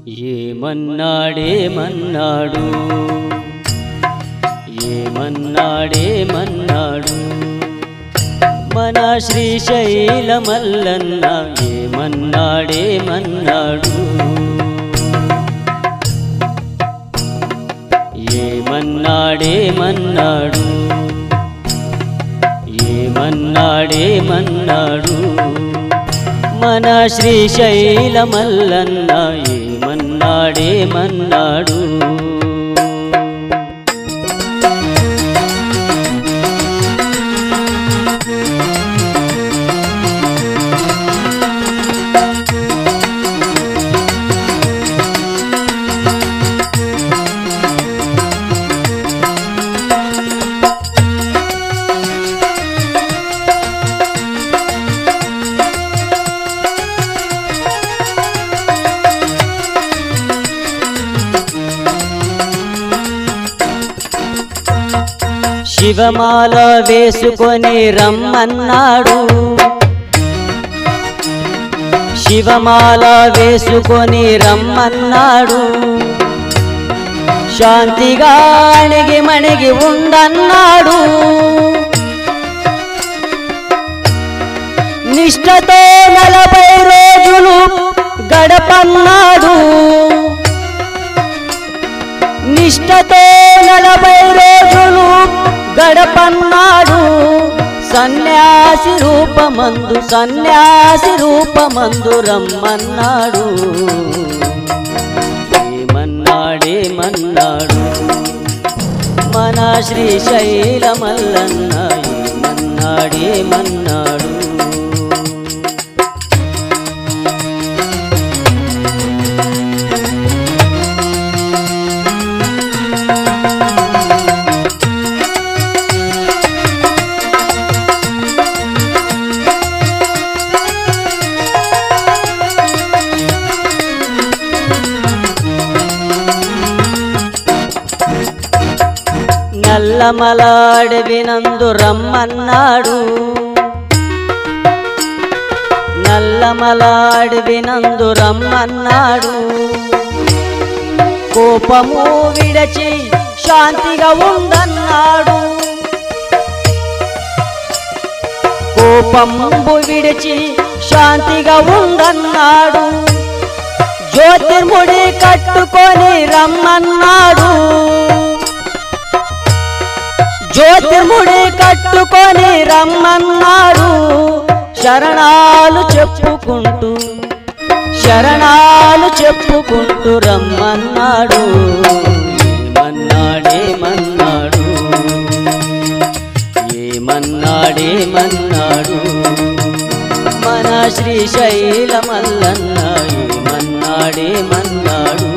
ఏమన్నాడేమన్నాడు ఏమన్నాడేమన్నాడు మన శ్రీశైల మల్లన్న ఏమన్నాడేమన్నాడు ఏమన్నాడేమన్నాడు ఏమన్నాడేమన్నాడు మన శ్రీశైల మల్లన్న ఏమన్నాడేమన్నాడు శివమాల వేసుకొని రమ్మన్నాడు శివమాల వేసుకొని రమ్మన్నాడు శాంతిగా అణిగి మణిగి ఉండన్నాడు నిష్ఠతో నలభై రోజులు గడపన్నాడు నిష్ఠతో నలభై రోజులు గడపన్నాడు సన్యాసి రూపమందు సన్యాసి రూపమందు రమ్మన్నాడు ఏమన్నాడేమన్నాడు మన శ్రీశైల మల్లన్న ఏమన్నాడేమన్నాడు నల్లమల అడవినందు రమ్మన్నాడు నల్లమల అడవినందు రమ్మన్నాడు కోపము విడచి శాంతిగా ఉండన్నాడు కోపంబు విడిచి శాంతిగా ఉండన్నాడు జ్యోతిర్ముడి కట్టుకొని రమ్మన్నాడు జ్యోతిర్ముడి కట్టుకొని రమ్మన్నాడు శరణాలు చెప్పుకుంటూ శరణాలు చెప్పుకుంటూ రమ్మన్నాడు ఏమన్నాడేమన్నాడు ఏమన్నాడేమన్నాడు మన శ్రీశైల మల్లన్న ఏమన్నాడేమన్నాడు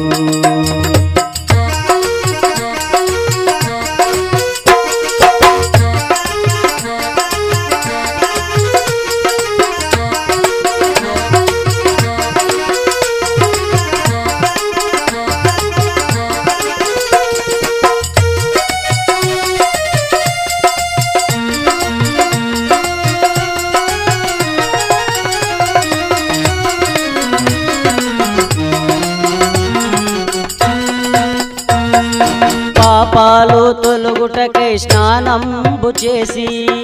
పాపాలు తొలుగుటకై స్నానంబు చేసి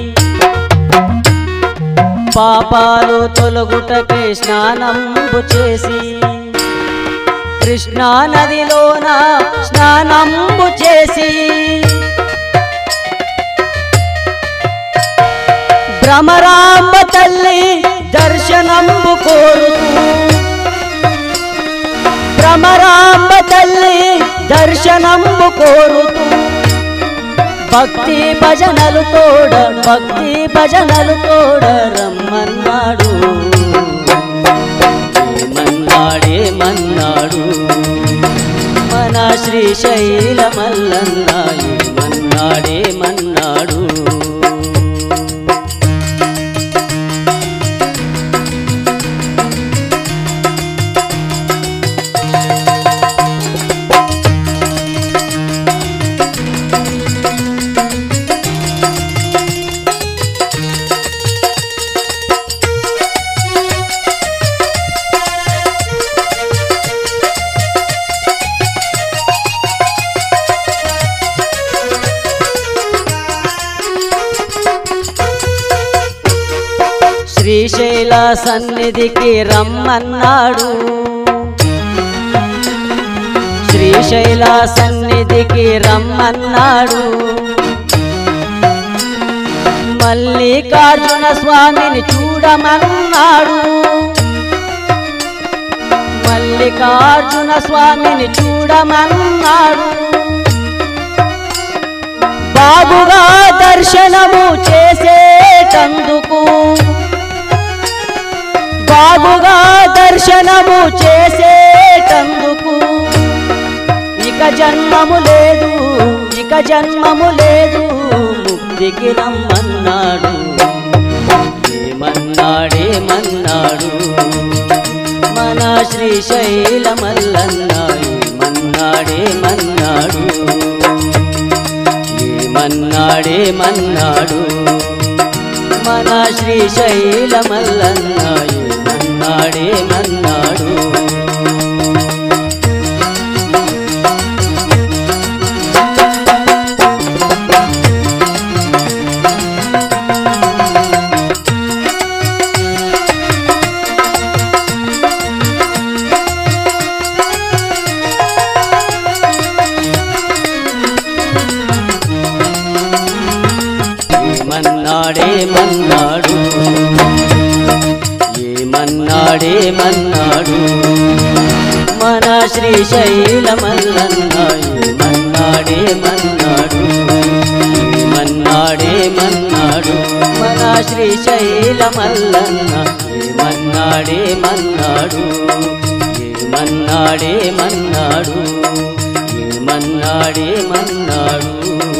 పాపాలు తొలుగుటకై స్నానంబు చేసి కృష్ణా నదిలోన స్నానంబు చేసి భ్రమరాంబ తల్లి దర్శనంబు కోరుతూ భ్రమరాంబ తల్లి దర్శనంబు కోరుతూ భక్తి భజనలు తోడ భక్తి భజనలు తోడ రమ్మన్నాడు ఏమన్నాడేమన్నాడు మన శ్రీశైల మల్లన్న ఏమన్నాడేమన్నాడు శ్రీశైల సన్నిధికి రమ్మన్నాడు శ్రీశైల సన్నిధికి రమ్మన్నాడు మల్లికార్జున స్వామిని చూడమన్నాడు మల్లికార్జున స్వామిని చూడమన్నాడు బాబుగా దర్శనము చేసేటందుకు బాబుగా దర్శనము చేసేటందుకు ఇక జన్మము లేదు ఇక జన్మము లేదు ముక్తికి రమ్మన్నాడు ఏమన్నాడేమన్నాడు మన శ్రీశైల మల్లన్న ఏమన్నాడేమన్నాడు ఏమన్నాడేమన్నాడు మన శ్రీశైల మల్లన్న ఏమన్నాడేమన్నాడు ఏమన్నాడేమన్నాడు ఏమన్నాడేమన్నాడు మన శ్రీశైల మల్లన్న ఏమన్నాడేమన్నాడు ఏమన్నాడేమన్నాడు మన శ్రీశైల మల్లన్న ఏమన్నాడేమన్నాడు ఏమన్నాడేమన్నాడు ఏమన్నాడేమన్నాడు